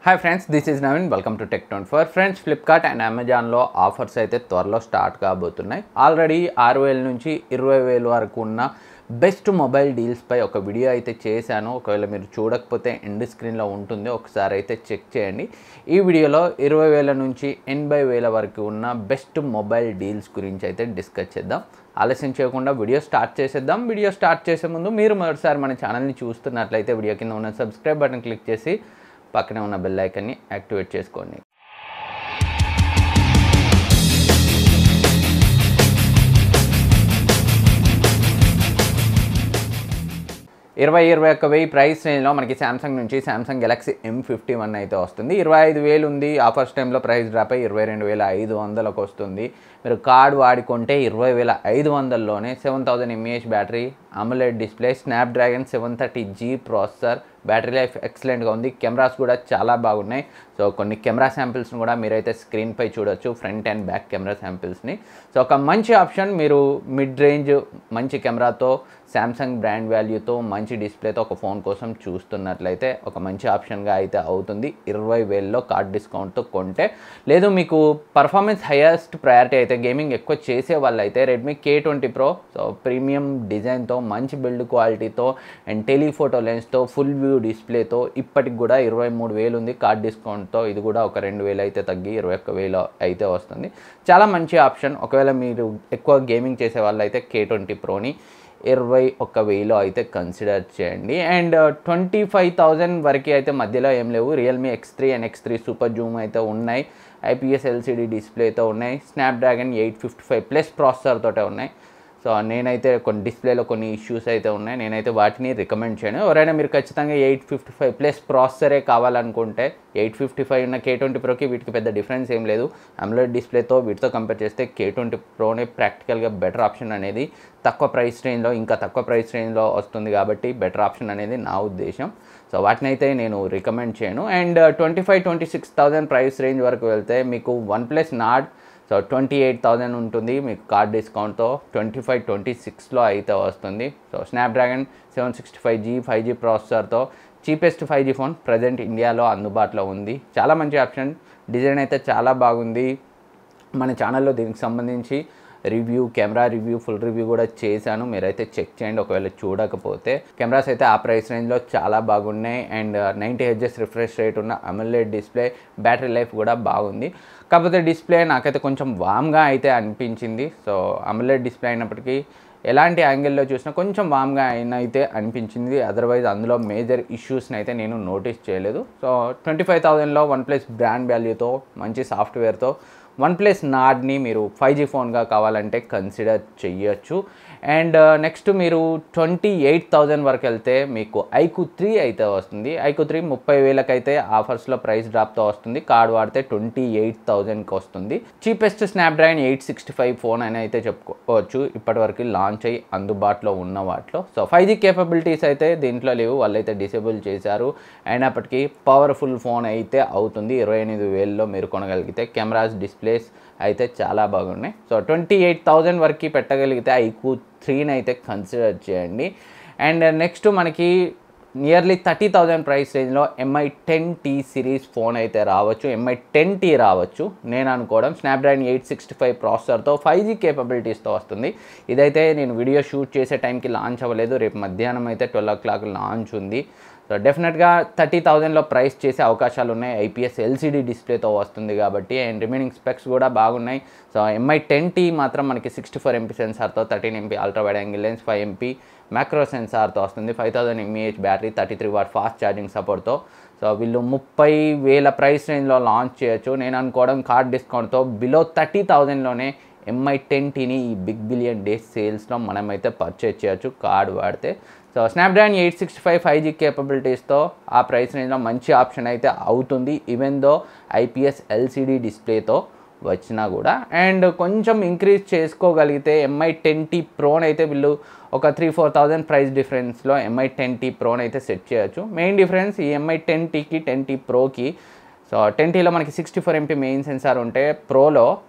hi friends this is Naveen welcome to tech twenty four friends Flipkart and అమెజాన్లో offers అయితే త్వరలో start కాబోతున్నాయి already ఆరు వేల నుంచి ఇరవై వేల వరకు ఉన్న బెస్ట్ మొబైల్ డీల్స్పై ఒక వీడియో అయితే చేశాను ఒకవేళ మీరు చూడకపోతే ఎండ్ స్క్రీన్లో ఉంటుంది ఒకసారి అయితే చెక్ చేయండి ఈ వీడియోలో ఇరవై వేల నుంచి ఎనభై వేల వరకు ఉన్న బెస్ట్ మొబైల్ డీల్స్ గురించి అయితే డిస్కస్ చేద్దాం ఆలస్యం చేయకుండా వీడియో స్టార్ట్ చేసేద్దాం వీడియో స్టార్ట్ చేసే ముందు మీరు మరోసారి మన ఛానల్ని చూస్తున్నట్లయితే వీడియో కింద ఉన్న సబ్స్క్రైబ్ బటన్ క్లిక్ చేసి పక్కనే ఉన్న బెల్ ఐకన్ని యాక్టివేట్ చేసుకోండి ఇరవై ఇరవై ఒక్క వెయ్యి ప్రైస్ రేంజ్లో మనకి శాంసంగ్ నుంచి Samsung Galaxy M fifty one అయితే వస్తుంది ఇరవై ఐదు వేలు ఉంది ఆఫర్స్ టైంలో ప్రైస్ డ్రాప్ అయ్యి ఇరవై రెండు వేల ఐదు వందలకు వస్తుంది మీరు కార్డ్ వాడుకుంటే ఇరవై వేల ఐదు వందల్లోనే seven thousand mAh battery AMOLED display Snapdragon seven thirty G processor battery life ఎక్సలెంట్గా ఉంది కెమెరాస్ కూడా చాలా బాగున్నాయి సో కొన్ని కెమెరా శాంపిల్స్ని కూడా మీరైతే స్క్రీన్పై చూడొచ్చు ఫ్రంట్ అండ్ బ్యాక్ కెమెరా శాంపిల్స్ని సో ఒక మంచి ఆప్షన్ మీరు మిడ్ రేంజ్ మంచి కెమెరాతో శాంసంగ్ బ్రాండ్ వాల్యూతో మంచి డిస్ప్లేతో ఒక ఫోన్ కోసం చూస్తున్నట్లయితే ఒక మంచి ఆప్షన్గా అయితే అవుతుంది ఇరవై వేల్లో కార్డ్ డిస్కౌంట్తో కొంటే లేదు మీకు పర్ఫార్మెన్స్ హైయెస్ట్ ప్రయారిటీ అయితే గేమింగ్ ఎక్కువ చేసే వాళ్ళైతే Redmi K twenty pro so premium డిజైన్తో మంచి బిల్డ్ క్వాలిటీతో అండ్ టెలిఫోటో లెన్స్తో ఫుల్ వ్యూ డిస్ప్లేతో ఇప్పటికి కూడా ఇరవై మూడు వేలు ఉంది కార్డ్ డిస్కౌంట్తో ఇది కూడా ఒక రెండు వేలు అయితే తగ్గి ఇరవై ఒక్క వేలు అయితే వస్తుంది చాలా మంచి ఆప్షన్ ఒకవేళ మీరు ఎక్కువ గేమింగ్ చేసే వాళ్ళైతే కే ట్వంటీ ప్రోని ఇరవై ఒక్క వెయ్యిలో అయితే కన్సిడర్ చేయండి అండ్ ట్వంటీ ఫైవ్ థౌజండ్ వరకు అయితే మధ్యలో ఏం లేవు Realme X three and X three super zoom అయితే ఉన్నాయి ఐపీఎస్ ఎల్సీడీ డిస్ప్లేతో ఉన్నాయి Snapdragon eight fifty five plus processor తోటే ఉన్నాయి సో నేనైతే కొన్ని డిస్ప్లేలో కొన్ని ఇష్యూస్ అయితే ఉన్నాయి నేనైతే వాటిని రికమెండ్ చేయను ఎవరైనా మీరు ఖచ్చితంగా ఎయిట్ ఫిఫ్టీ ఫైవ్ ప్లస్ ప్రాసెసరే కావాలనుకుంటే ఎయిట్ ఫిఫ్టీ ఫైవ్ ఉన్న కే ట్వంటీ ప్రోకి వీటికి పెద్ద డిఫరెన్స్ ఏం లేదు అమ్లెడ్ డిస్ప్లేతో వీటితో కంపేర్ చేస్తే కే ట్వంటీ ప్రోనే ప్రాక్టికల్గా బెటర్ ఆప్షన్ అనేది తక్కువ ప్రైస్ రేంజ్లో ఇంకా తక్కువ ప్రైస్ రేంజ్లో వస్తుంది కాబట్టి బెటర్ ఆప్షన్ అనేది నా ఉద్దేశం సో వాటిని అయితే నేను రికమెండ్ చేయను and twenty five twenty six thousand price range వరకు వెళ్తే మీకు OnePlus Nord so twenty eight thousand ఉంటుంది మీకు కార్డ్ డిస్కౌంట్తో ట్వంటీ ఫైవ్ ట్వంటీ సిక్స్లో అయితే వస్తుంది so Snapdragon seven sixty five G five G ప్రాసెసర్తో cheapest five G phone present ఇండియాలో అందుబాటులో ఉంది చాలా మంచి ఆప్షన్ డిజైన్ అయితే చాలా బాగుంది మన ఛానల్లో దీనికి సంబంధించి review camera review full review కూడా చేశాను మీరైతే చెక్ చేయండి ఒకవేళ చూడకపోతే కెమెరాస్ అయితే ఆ ప్రైస్ రేంజ్లో చాలా బాగున్నాయి and ninety Hz refresh rate ఉన్న అమలెడ్ డిస్ప్లే బ్యాటరీ లైఫ్ కూడా బాగుంది కాకపోతే డిస్ప్లే నాకైతే కొంచెం వామ్గా అయితే అనిపించింది సో అమలెడ్ డిస్ప్లే అయినప్పటికీ ఎలాంటి యాంగిల్లో చూసినా కొంచెం వామ్గా అయినా అయితే అనిపించింది అదర్వైజ్ అందులో మేజర్ ఇష్యూస్ని అయితే నేను నోటీస్ చేయలేదు సో ట్వంటీ ఫైవ్ థౌజండ్లో వన్ ప్లస్ బ్రాండ్ వాల్యూతో మంచి సాఫ్ట్వేర్తో వన్ ప్లస్ నాడ్ని మీరు ఫైవ్ జీ ఫోన్గా కావాలంటే కన్సిడర్ చెయ్యొచ్చు అండ్ నెక్స్ట్ మీరు ట్వంటీ ఎయిట్ థౌజండ్ వరకు వెళ్తే మీకు ఐకు త్రీ అయితే వస్తుంది ఐకు త్రీ ముప్పై వేలకైతే ఆఫర్స్లో ప్రైస్ డ్రాప్తో వస్తుంది కార్డ్ వాడితే ట్వంటీ ఎయిట్ థౌజండ్కి వస్తుంది cheapest Snapdragon eight sixty five phone అని అయితే చెప్పుకోవచ్చు ఇప్పటివరకు లాంచ్ అయ్యి అందుబాటులో ఉన్న వాటిలో సో ఫైవ్ జీ కేపబిలిటీస్ అయితే దీంట్లో లేవు వాళ్ళైతే డిసేబుల్ చేశారు అయినప్పటికీ పవర్ఫుల్ ఫోన్ అయితే అవుతుంది ఇరవై ఎనిమిది వేలలో మీరు కొనగలిగితే కెమెరాస్ డిస్ప్లేస్ అయితే చాలా బాగున్నాయి సో ట్వంటీ ఎయిట్ థౌజండ్ వరకు పెట్టగలిగితే ఐకు త్రీని అయితే కన్సిడర్ చేయండి అండ్ నెక్స్ట్ మనకి నియర్లీ థర్టీ థౌజండ్ ప్రైస్ రేంజ్లో Mi ten T series phone అయితే రావచ్చు ఎంఐ టెన్ టీ రావచ్చు నేను అనుకోవడం స్నాప్డ్రాగన్ ఎయిట్ సిక్స్టీ ఫైవ్ ప్రాసెసర్తో ఫైవ్ జీ కేపబిలిటీస్తో వస్తుంది ఇదైతే నేను వీడియో షూట్ చేసే టైంకి లాంచ్ అవ్వలేదు రేపు మధ్యాహ్నం అయితే ట్వెల్వ్ ఓ క్లాక్ లాంచ్ ఉంది సో డెఫినెట్గా థర్టీ థౌజండ్లో ప్రైస్ చేసే అవకాశాలు ఉన్నాయి ఐపీఎస్ ఎల్సీడీ డిస్ప్లేతో వస్తుంది కాబట్టి అండ్ రిమైనింగ్ స్పెక్స్ కూడా బాగున్నాయి సో ఎంఐ టెన్ టీ మాత్రం మనకి సిక్స్టీ ఫోర్ ఎంపీ సెన్సార్తో thirteen MP ultra wide angle lens five MP macro సెన్సార్తో వస్తుంది five thousand mAh battery thirty three watt fast charging సపోర్ట్తో సో వీళ్ళు ముప్పై వేల ప్రైస్ రేంజ్లో లాంచ్ చేయొచ్చు నేను అనుకోవడం కార్డ్ డిస్కౌంట్తో బిలో థర్టీ థౌజండ్లోనే ఎంఐ టెన్ టీని ఈ బిగ్ బిలియన్ డేస్ సేల్స్లో మనమైతే పర్చేజ్ చేయొచ్చు కార్డ్ వాడితే so Snapdragon eight sixty five five G కేపబిలిటీస్తో ఆ ప్రైస్ రేంజ్లో మంచి ఆప్షన్ అయితే అవుతుంది ఈవెన్ దో ఐపీఎస్ ఎల్సీడీ డిస్ప్లేతో వచ్చినా కూడా అండ్ కొంచెం ఇంక్రీజ్ చేసుకోగలిగితే ఎంఐ టెన్ టీ ప్రోన్ అయితే వీళ్ళు ఒక త్రీ ఫోర్ థౌజండ్ ప్రైస్ డిఫరెన్స్లో ఎంఐ టెన్ టీ ప్రోని అయితే సెట్ చేయొచ్చు మెయిన్ డిఫరెన్స్ ఈ ఎంఐ టెన్ టీకి టెన్ టీ ప్రోకి సో టెన్ టీలో మనకి sixty four MP main sensor ఉంటే ప్రోలో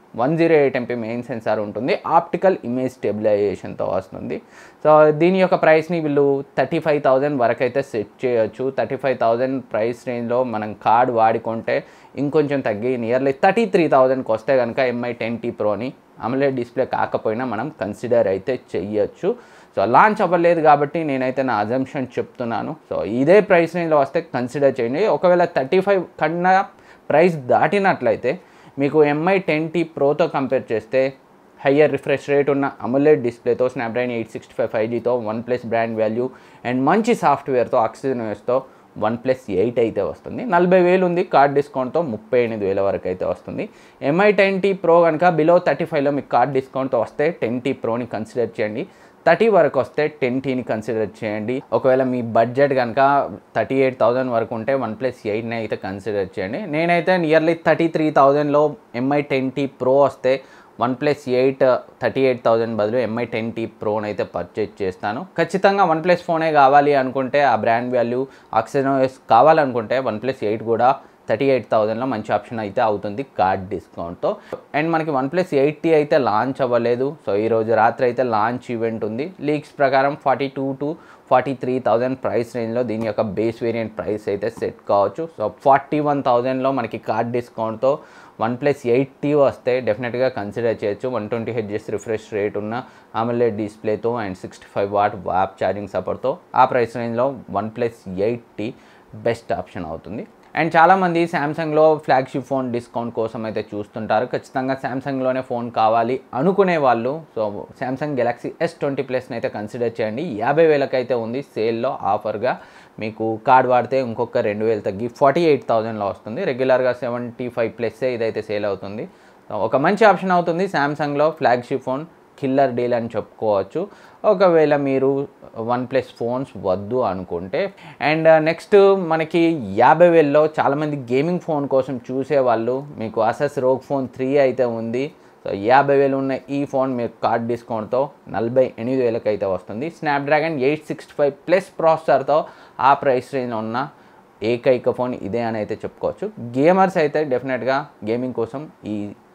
one zero eight MP main sensor ఉంటుంది ఆప్టికల్ ఇమేజ్ స్టెబిలైజేషన్తో వస్తుంది సో దీని యొక్క ప్రైస్ని వీళ్ళు థర్టీ ఫైవ్ థౌజండ్ వరకు అయితే సెట్ చేయొచ్చు థర్టీ ఫైవ్ థౌజండ్ ప్రైస్ రేంజ్లో మనం కార్డ్ వాడుకుంటే ఇంకొంచెం తగ్గి నియర్లీ థర్టీ త్రీ థౌజండ్కి వస్తే కనుక ఎంఐ టెన్ టీ ప్రోని అమలెడ్ డిస్ప్లే కాకపోయినా మనం కన్సిడర్ అయితే చెయ్యొచ్చు సో లాంచ్ అవ్వలేదు కాబట్టి నేనైతే నా అజంప్షన్ చెప్తున్నాను సో ఇదే ప్రైస్ రేంజ్లో వస్తే కన్సిడర్ చేయండి ఒకవేళ థర్టీ ఫైవ్ కన్నా ప్రైస్ దాటినట్లయితే మీకు ఎంఐ టెన్ టీ ప్రోతో కంపేర్ చేస్తే హయ్యర్ రిఫ్రెష్ రేట్ ఉన్న అమోలెడ్ డిస్ప్లేతో Snapdragon eight sixty five five జీతో OnePlus brand value and మంచి సాఫ్ట్వేర్తో ఆక్సిజన్ వేస్తో వన్ ప్లస్ ఎయిట్ అయితే వస్తుంది నలభై వేలు ఉంది కార్డ్ డిస్కౌంట్తో ముప్పై ఎనిమిది వేల వరకు అయితే వస్తుంది ఎంఐ టెన్ టీ ప్రో కనుక బిలో థర్టీ ఫైవ్లో మీకు కార్డ్ డిస్కౌంట్తో వస్తే టెన్ టీ ప్రోని కన్సిడర్ చేయండి థర్టీ వరకు వస్తే టెన్ టీని కన్సిడర్ చేయండి ఒకవేళ మీ బడ్జెట్ కనుక థర్టీ ఎయిట్ థౌసండ్ వరకు ఉంటే వన్ ప్లస్ ఎయిట్ని అయితే కన్సిడర్ చేయండి నేనైతే నియర్లీ థర్టీ త్రీ థౌజండ్లో ఎంఐ టెన్ టీ ప్రో వస్తే OnePlus eight thirty eight thousand బదులు ఎంఐ టెన్ టీ ప్రోని అయితే పర్చేజ్ చేస్తాను ఖచ్చితంగా వన్ ప్లస్ ఫోనే కావాలి అనుకుంటే ఆ బ్రాండ్ వాల్యూ ఆక్సిజన్ కావాలనుకుంటే వన్ ప్లస్ ఎయిట్ కూడా థర్టీ ఎయిట్ థౌజండ్లో మంచి ఆప్షన్ అయితే అవుతుంది కార్డ్ డిస్కౌంట్తో అండ్ మనకి వన్ ప్లస్ ఎయిటీ అయితే లాంచ్ అవ్వలేదు సో ఈరోజు రాత్రి అయితే లాంచ్ ఈవెంట్ ఉంది లీక్స్ ప్రకారం forty two to forty three thousand price రేంజ్లో దీని యొక్క బేస్ వేరియంట్ ప్రైస్ అయితే సెట్ కావచ్చు సో ఫార్టీ వన్ థౌజండ్లో మనకి కార్డ్ డిస్కౌంట్తో వన్ ప్లస్ ఎయిటీ వస్తే డెఫినెట్గా కన్సిడర్ చేయొచ్చు one twenty hedges refresh rate ఉన్న ఆమెలెడ్ డిస్ప్లేతో and sixty five watt warp charging సపోర్ట్తో ఆ ప్రైస్ రేంజ్లో OnePlus eight T best option అవుతుంది అండ్ చాలామంది శాంసంగ్లో ఫ్లాగ్షిప్ ఫోన్ డిస్కౌంట్ కోసం అయితే చూస్తుంటారు ఖచ్చితంగా శాంసంగ్లోనే ఫోన్ కావాలి అనుకునే వాళ్ళు so Samsung Galaxy S twenty ప్లస్ని అయితే కన్సిడర్ చేయండి యాభై వేలకైతే ఉంది సేల్లో ఆఫర్గా మీకు కార్డ్ వాడితే ఇంకొక రెండు వేలు తగ్గి ఫార్టీ ఎయిట్ థౌజండ్లో వస్తుంది రెగ్యులర్గా సెవెంటీ ఫైవ్ ప్లస్సే ఇదైతే సేల్ అవుతుంది ఒక మంచి ఆప్షన్ అవుతుంది శాంసంగ్లో ఫ్లాగ్షిప్ ఫోన్ కిల్లర్ డీల్ అని చెప్పుకోవచ్చు ఒకవేళ మీరు వన్ ప్లస్ ఫోన్స్ వద్దు అనుకుంటే అండ్ నెక్స్ట్ మనకి యాభై వేల్లో చాలామంది గేమింగ్ ఫోన్ కోసం చూసేవాళ్ళు మీకు అసెస్ రోగ్ ఫోన్ త్రీ అయితే ఉంది సో యాభై వేలు ఉన్న ఈ ఫోన్ మీకు కార్డ్ డిస్కౌంట్తో నలభై ఎనిమిది వేలకు అయితే వస్తుంది Snapdragon eight sixty five plus ప్రాసెసర్తో ఆ ప్రైస్ రేంజ్లో ఉన్న ఏకైక ఫోన్ ఇదే అని అయితే చెప్పుకోవచ్చు గేమర్స్ అయితే డెఫినెట్గా గేమింగ్ కోసం ఈ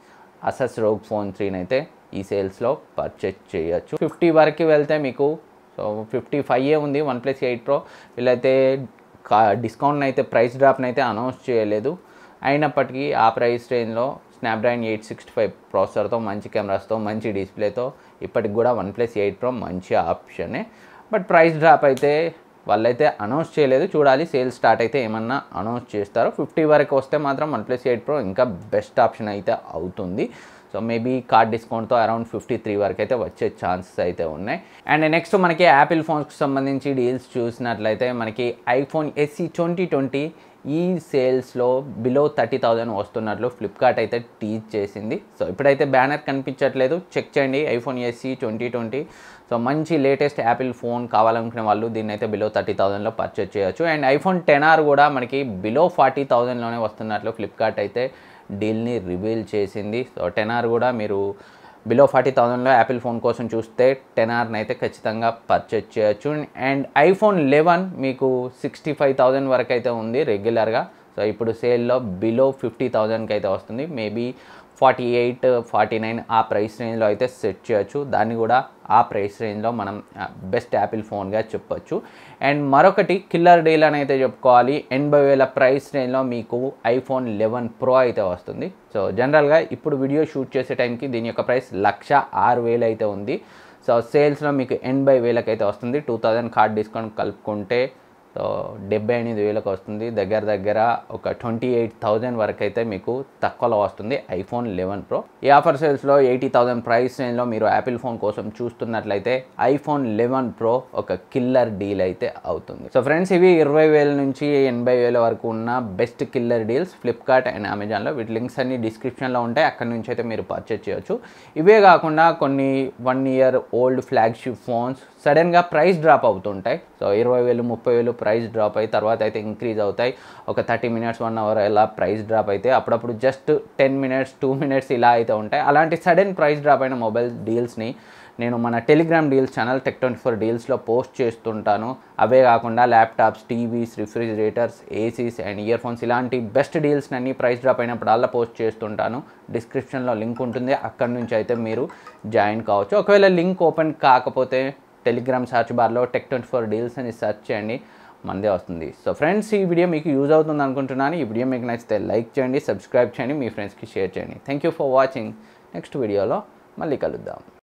అసస్ రోగ్ ఫోన్ త్రీని అయితే ఈ సేల్స్లో పర్చేజ్ చేయొచ్చు ఫిఫ్టీ వరకు వెళ్తే మీకు సో ఫిఫ్టీ ఫైవ్ ఏ ఉంది వన్ ప్లస్ ఎయిట్ ప్రో వీళ్ళైతే కా డిస్కౌంట్ అయితే ప్రైస్ డ్రాప్ని అయితే అనౌన్స్ చేయలేదు అయినప్పటికీ ఆ ప్రైస్ రేంజ్లో స్నాప్డ్రాగన్ ఎయిట్ సిక్స్టీ ఫైవ్ ప్రాసెసర్తో మంచి కెమెరాస్తో మంచి డిస్ప్లేతో ఇప్పటికి కూడా వన్ ప్లస్ ఎయిట్ ప్రో మంచి ఆప్షనే బట్ ప్రైస్ డ్రాప్ అయితే వాళ్ళైతే అనౌన్స్ చేయలేదు చూడాలి సేల్ స్టార్ట్ అయితే ఏమన్నా అనౌన్స్ చేస్తారో ఫిఫ్టీ వరకు వస్తే మాత్రం వన్ ప్లస్ ఎయిట్ ప్రో ఇంకా బెస్ట్ ఆప్షన్ అయితే అవుతుంది సో మేబీ కార్డ్ డిస్కౌంట్తో అరౌండ్ ఫిఫ్టీ త్రీ వరకు అయితే వచ్చే ఛాన్సెస్ అయితే ఉన్నాయి అండ్ నెక్స్ట్ మనకి యాపిల్ ఫోన్స్కి సంబంధించి డీల్స్ చూసినట్లయితే మనకి ఐఫోన్ ఎస్సీ ట్వంటీ ట్వంటీ ఈ సేల్స్లో బిలో థర్టీ థౌజండ్ వస్తున్నట్లు ఫ్లిప్కార్ట్ అయితే టీచ్ చేసింది సో ఇప్పుడైతే బ్యానర్ కనిపించట్లేదు చెక్ చేయండి iPhone SE twenty twenty so మంచి లేటెస్ట్ యాపిల్ ఫోన్ కావాలనుకునే వాళ్ళు దీన్ని అయితే బిలో థర్టీ థౌజండ్లో పర్చేజ్ చేయొచ్చు అండ్ ఐఫోన్ టెన్ ఆర్ కూడా మనకి బిలో ఫార్టీ థౌజండ్లోనే వస్తున్నట్లు ఫ్లిప్కార్ట్ అయితే డీల్ని రివీల్ చేసింది సో టెన్ ఆర్ కూడా మీరు బిలో ఫార్టీ థౌజండ్లో యాపిల్ ఫోన్ కోసం చూస్తే టెన్ ఆర్ని అయితే ఖచ్చితంగా పర్చేజ్ చేయొచ్చు అండ్ ఐఫోన్ లెవెన్ మీకు సిక్స్టీ ఫైవ్ థౌజండ్ వరకు అయితే ఉంది రెగ్యులర్గా సో ఇప్పుడు సేల్లో బిలో ఫిఫ్టీ థౌజండ్కి అయితే వస్తుంది maybe forty eight forty nine ఆ ప్రైస్ రేంజ్లో అయితే సెట్ చేయొచ్చు దాన్ని కూడా ఆ ప్రైస్ రేంజ్లో మనం బెస్ట్ యాపిల్ ఫోన్గా చెప్పొచ్చు అండ్ మరొకటి కిల్లర్ డీల్ అని అయితే చెప్పుకోవాలి ఎనభై వేల ప్రైస్ రేంజ్లో మీకు ఐఫోన్ లెవెన్ ప్రో అయితే వస్తుంది సో జనరల్గా ఇప్పుడు వీడియో షూట్ చేసే టైంకి దీని యొక్క ప్రైస్ లక్ష ఆరు వేలు అయితే ఉంది సో సేల్స్లో మీకు ఎనభై వేలకైతే వస్తుంది టూ థౌజండ్ కార్డ్ డిస్కౌంట్ కలుపుకుంటే సో డెబ్బై ఎనిమిది వేలకు వస్తుంది దగ్గర దగ్గర ఒక ట్వంటీ ఎయిట్ థౌజండ్ వరకు అయితే మీకు తక్కువలో వస్తుంది ఐఫోన్ లెవెన్ ప్రో ఈ ఆఫర్ సేల్స్లో ఎయిటీ థౌజండ్ ప్రైస్ రేంజ్లో మీరు యాపిల్ ఫోన్ కోసం చూస్తున్నట్లయితే ఐఫోన్ లెవెన్ ప్రో ఒక కిల్లర్ డీల్ అయితే అవుతుంది సో ఫ్రెండ్స్ ఇవి ఇరవై వేల నుంచి ఎనభై వేల వరకు ఉన్న best killer deals Flipkart and అమెజాన్లో వీటి లింక్స్ అన్ని డిస్క్రిప్షన్లో ఉంటాయి అక్కడ నుంచి అయితే మీరు పర్చేస్ చేయొచ్చు ఇవే కాకుండా కొన్ని one year old flagship phones సడన్గా ప్రైస్ డ్రాప్ అవుతుంటాయి సో ఇరవై వేలు ముప్పై వేలు ప్రైస్ డ్రాప్ అయ్యి తర్వాత అయితే ఇంక్రీజ్ అవుతాయి ఒక థర్టీ మినిట్స్ వన్ అవర్ ఇలా ప్రైస్ డ్రాప్ అయితే అప్పుడప్పుడు just ten minutes two minutes ఇలా అయితే ఉంటాయి అలాంటి సడన్ ప్రైస్ డ్రాప్ అయిన మొబైల్ డీల్స్ని నేను మన Telegram deals channel tech twenty four డీల్స్లో పోస్ట్ చేస్తుంటాను అవే కాకుండా laptops TVs refrigerators ACs and earphones ఇలాంటి బెస్ట్ డీల్స్ అన్ని ప్రైస్ డ్రాప్ అయినప్పుడల్లా పోస్ట్ చేస్తుంటాను డిస్క్రిప్షన్లో లింక్ ఉంటుంది అక్కడ నుంచి అయితే మీరు జాయిన్ కావచ్చు ఒకవేళ లింక్ ఓపెన్ కాకపోతే టెలిగ్రామ్ సర్చ్ బార్లో టెక్ ట్వంటీ ఫోర్ డీల్స్ అని సెర్చ్ చేయండి మందే వస్తుంది సో ఫ్రెండ్స్ ఈ వీడియో మీకు యూజ్ అవుతుంది అనుకుంటున్నాను ఈ వీడియో మీకు నచ్చితే లైక్ చేయండి సబ్స్క్రైబ్ చేయండి మీ ఫ్రెండ్స్కి షేర్ చేయండి thank you for watching next వీడియోలో మళ్ళీ కలుద్దాం